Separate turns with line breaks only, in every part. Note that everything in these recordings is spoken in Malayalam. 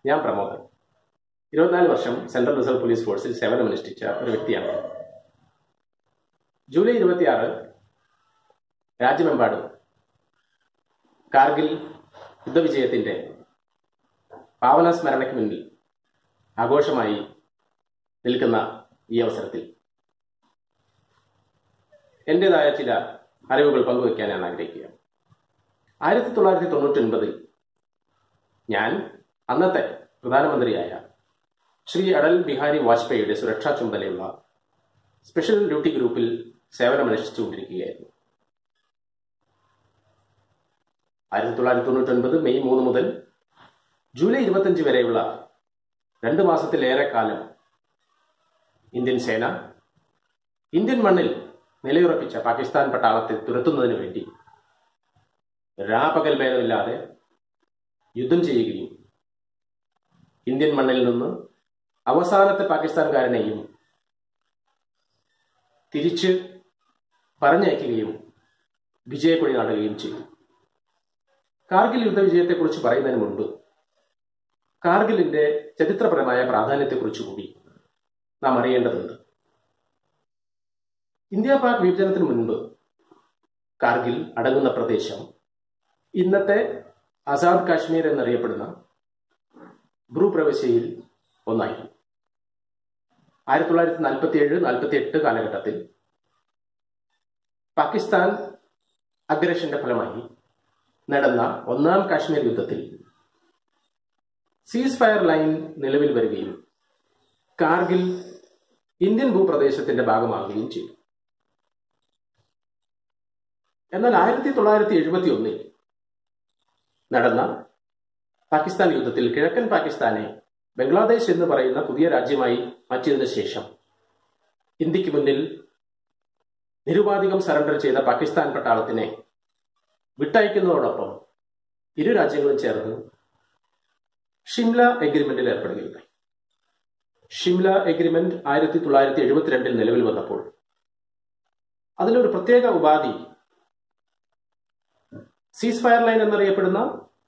ഞാൻ പ്രമോദൻ ഇരുപത്തിനാല് വർഷം സെൻട്രൽ റിസർവ് പോലീസ് ഫോഴ്സിൽ സേവനമനുഷ്ഠിച്ച ഒരു വ്യക്തിയാണ് ജൂലൈ ഇരുപത്തിയാറ് രാജ്യമെമ്പാടും കാർഗിൽ യുദ്ധവിജയത്തിന്റെ പാവന സ്മരണയ്ക്ക് മുന്നിൽ ആഘോഷമായി നിൽക്കുന്ന ഈ അവസരത്തിൽ എന്റേതായ ചില അറിവുകൾ പങ്കുവയ്ക്കാൻ ഞാൻ ആഗ്രഹിക്കുക ആയിരത്തി തൊള്ളായിരത്തി തൊണ്ണൂറ്റി ഒൻപതിൽ ഞാൻ അന്നത്തെ പ്രധാനമന്ത്രിയായ ശ്രീ അടൽ ബിഹാരി വാജ്പേയിയുടെ സുരക്ഷാ ചുമതലയുള്ള സ്പെഷ്യൽ ഡ്യൂട്ടി ഗ്രൂപ്പിൽ സേവനമനുഷ്ഠിച്ചുകൊണ്ടിരിക്കുകയായിരുന്നു ആയിരത്തി തൊള്ളായിരത്തി തൊണ്ണൂറ്റി ഒൻപത് മെയ് മൂന്ന് മുതൽ ജൂലൈ ഇരുപത്തഞ്ച് വരെയുള്ള രണ്ട് മാസത്തിലേറെ കാലം ഇന്ത്യൻ സേന ഇന്ത്യൻ മണ്ണിൽ നിലയുറപ്പിച്ച പാകിസ്ഥാൻ പട്ടാളത്തെ തുരത്തുന്നതിന് വേണ്ടി രാപകൽ ഭേദമില്ലാതെ യുദ്ധം ചെയ്യുകയും ഇന്ത്യൻ മണ്ണിൽ നിന്ന് അവസാനത്തെ പാകിസ്ഥാൻകാരനെയും തിരിച്ച് പറഞ്ഞയക്കുകയും വിജയക്കൊടി നാടുകയും ചെയ്തു കാർഗിൽ യുദ്ധവിജയത്തെക്കുറിച്ച് പറയുന്നതിന് മുൻപ് കാർഗിലിന്റെ ചരിത്രപരമായ പ്രാധാന്യത്തെക്കുറിച്ച് കൂടി നാം അറിയേണ്ടതുണ്ട് ഇന്ത്യ പാക് വിഭജനത്തിന് മുൻപ് കാർഗിൽ അടങ്ങുന്ന പ്രദേശം ഇന്നത്തെ ആസാദ് കാശ്മീർ എന്നറിയപ്പെടുന്ന ഭൂപ്രവശ്യയിൽ ഒന്നായിരുന്നു ആയിരത്തി തൊള്ളായിരത്തി നാൽപ്പത്തി ഏഴ് നാൽപ്പത്തി എട്ട് കാലഘട്ടത്തിൽ പാകിസ്ഥാൻ അഗ്രഷന്റെ ഫലമായി നടന്ന ഒന്നാം കാശ്മീർ യുദ്ധത്തിൽ സീസ് ഫയർ ലൈൻ നിലവിൽ വരികയും കാർഗിൽ ഇന്ത്യൻ ഭൂപ്രദേശത്തിന്റെ ഭാഗമാകുകയും ചെയ്തു എന്നാൽ ആയിരത്തി തൊള്ളായിരത്തി എഴുപത്തി ഒന്നിൽ നടന്ന പാകിസ്ഥാൻ യുദ്ധത്തിൽ കിഴക്കൻ പാകിസ്ഥാനെ ബംഗ്ലാദേശ് എന്ന് പറയുന്ന പുതിയ രാജ്യമായി മാറ്റിയതിനു ശേഷം ഇന്ത്യക്ക് മുന്നിൽ നിരുപാധികം സറണ്ടർ ചെയ്ത പാകിസ്ഥാൻ പട്ടാളത്തിനെ വിട്ടയക്കുന്നതോടൊപ്പം ഇരു രാജ്യങ്ങളും ചേർന്ന് ഷിംല എഗ്രിമെന്റിൽ ഏർപ്പെടുകയുണ്ടായി ഷിംല എഗ്രിമെന്റ് ആയിരത്തി തൊള്ളായിരത്തി എഴുപത്തിരണ്ടിൽ നിലവിൽ വന്നപ്പോൾ അതിലൊരു പ്രത്യേക ഉപാധി സീസ് ഫയർ ലൈൻ എന്നറിയപ്പെടുന്ന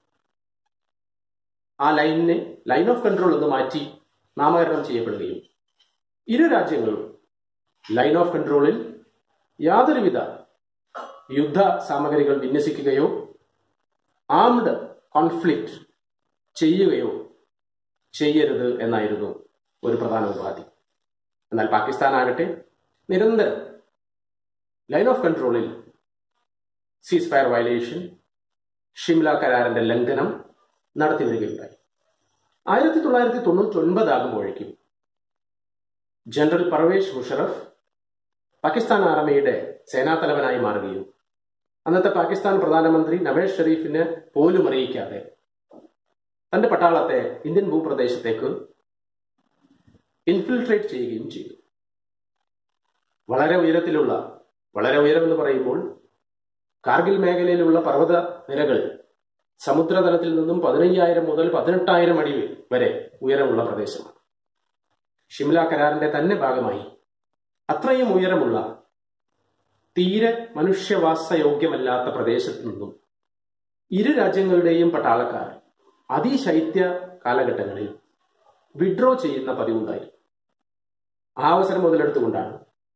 ആ ലൈനിനെ ലൈൻ ഓഫ് കൺട്രോൾ എന്ന് മാറ്റി നാമകരണം ചെയ്യപ്പെടുകയും ഇരു രാജ്യങ്ങളും ലൈൻ ഓഫ് കൺട്രോളിൽ യാതൊരുവിധ യുദ്ധ സാമഗ്രികൾ വിന്യസിക്കുകയോ ആംഡ് കോൺഫ്ലിക്റ്റ് ചെയ്യുകയോ ചെയ്യരുത് എന്നായിരുന്നു ഒരു പ്രധാന ഉപാധി എന്നാൽ പാകിസ്ഥാൻ ആകട്ടെ നിരന്തരം ലൈൻ ഓഫ് കൺട്രോളിൽ സീസ് ഫയർ വയലേഷൻ ഷിംല കരാറിന്റെ ലംഘനം നടത്തി വരികയുണ്ടായി ആയിരത്തി തൊള്ളായിരത്തി തൊണ്ണൂറ്റി ഒൻപതാകുമ്പോഴേക്കും ജനറൽ പർവേഷ് മുഷറഫ് പാകിസ്ഥാൻ ആർമിയുടെ സേനാതലവനായി മാറുകയും അന്നത്തെ പാകിസ്ഥാൻ പ്രധാനമന്ത്രി നവേഷ് ഷെരീഫിന് പോലും അറിയിക്കാതെ തന്റെ പട്ടാളത്തെ ഇന്ത്യൻ ഭൂപ്രദേശത്തേക്ക് ഇൻഫിൽട്രേറ്റ് ചെയ്യുകയും ചെയ്തു വളരെ ഉയരത്തിലുള്ള വളരെ ഉയരം എന്ന് പറയുമ്പോൾ കാർഗിൽ മേഖലയിലുള്ള പർവ്വത നിരകൾ സമുദ്രതലത്തിൽ നിന്നും പതിനയ്യായിരം മുതൽ പതിനെട്ടായിരം അടി വരെ ഉയരമുള്ള പ്രദേശമാണ് ഷിംല കരാറിന്റെ തന്നെ ഭാഗമായി അത്രയും ഉയരമുള്ള തീരെ മനുഷ്യവാസയോഗ്യമല്ലാത്ത പ്രദേശത്ത് നിന്നും ഇരു രാജ്യങ്ങളുടെയും പട്ടാളക്കാർ അതിശൈത്യ കാലഘട്ടങ്ങളിൽ വിഡ്രോ ചെയ്യുന്ന പതിവുണ്ടായി ആ അവസരം മുതലെടുത്തുകൊണ്ടാണ്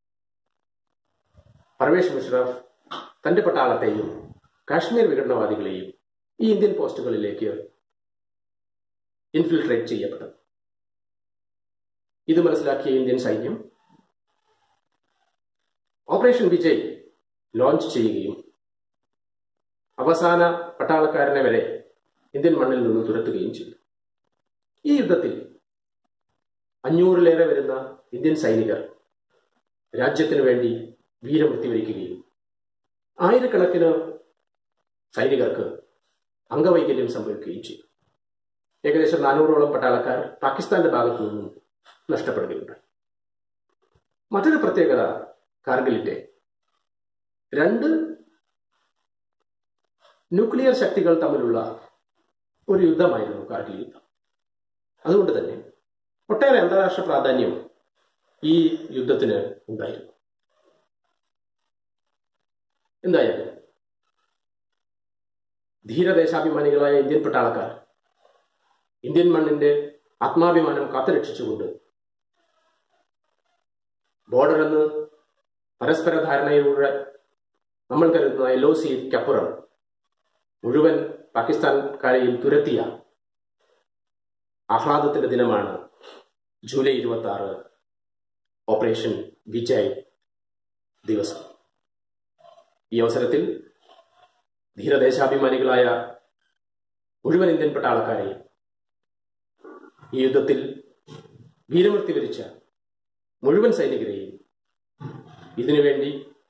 പർവേഷ് മുഷറഫ് തന്റെ പട്ടാളത്തെയും കാശ്മീർ വിഘടനവാദികളെയും ഈ ഇന്ത്യൻ പോസ്റ്റുകളിലേക്ക് ഇൻഫിൽട്രേറ്റ് ചെയ്യപ്പെട്ടത് ഇത് മനസ്സിലാക്കിയ ഇന്ത്യൻ സൈന്യം ഓപ്പറേഷൻ വിജയ് ലോഞ്ച് ചെയ്യുകയും അവസാന പട്ടാളക്കാരനെ വരെ ഇന്ത്യൻ മണ്ണിൽ നിന്ന് തുരത്തുകയും ചെയ്തു ഈ യുദ്ധത്തിൽ അഞ്ഞൂറിലേറെ വരുന്ന ഇന്ത്യൻ സൈനികർ രാജ്യത്തിനു വേണ്ടി വീരമൃത്യു വരിക്കുകയും ആയിരക്കണക്കിന് സൈനികർക്ക് അംഗവൈകല്യം സംഭവിക്കുകയും ചെയ്തു ഏകദേശം നാനൂറോളം പട്ടാളക്കാർ പാകിസ്ഥാന്റെ ഭാഗത്തു നിന്നും നഷ്ടപ്പെടുകയുണ്ടായി മറ്റൊരു പ്രത്യേകത കാർഗിലിന്റെ രണ്ട് ന്യൂക്ലിയർ ശക്തികൾ തമ്മിലുള്ള ഒരു യുദ്ധമായിരുന്നു കാർഗിൽ യുദ്ധം അതുകൊണ്ട് തന്നെ ഒട്ടേറെ അന്താരാഷ്ട്ര പ്രാധാന്യം ഈ യുദ്ധത്തിന് ഉണ്ടായിരുന്നു എന്തായാലും ധീരദേശാഭിമാനികളായ ഇന്ത്യൻ പട്ടാളക്കാർ ഇന്ത്യൻ മണ്ണിന്റെ ആത്മാഭിമാനം കാത്തുരക്ഷിച്ചുകൊണ്ട് ബോർഡർ എന്ന് പരസ്പര ധാരണയിലൂടെ നമ്മൾ കരുതുന്ന എൽ ഒ സിക്കപ്പുറം മുഴുവൻ പാകിസ്ഥാൻകാരെയും തുരത്തിയ ആഹ്ലാദത്തിന്റെ ദിനമാണ് ജൂലൈ ഇരുപത്തി ആറ് ഓപ്പറേഷൻ വിജയ് ദിവസം ഈ അവസരത്തിൽ ധീരദേശാഭിമാനികളായ മുഴുവൻ ഇന്ത്യൻ പട്ടാളക്കാരെയും ഈ യുദ്ധത്തിൽ വീരമൃത്യു വരിച്ച മുഴുവൻ സൈനികരെയും ഇതിനുവേണ്ടി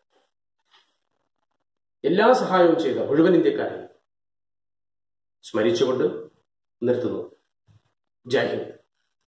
എല്ലാ സഹായവും ചെയ്ത മുഴുവൻ ഇന്ത്യക്കാരെയും സ്മരിച്ചുകൊണ്ട് നിർത്തുന്നു ജയ് ഹിന്ദ്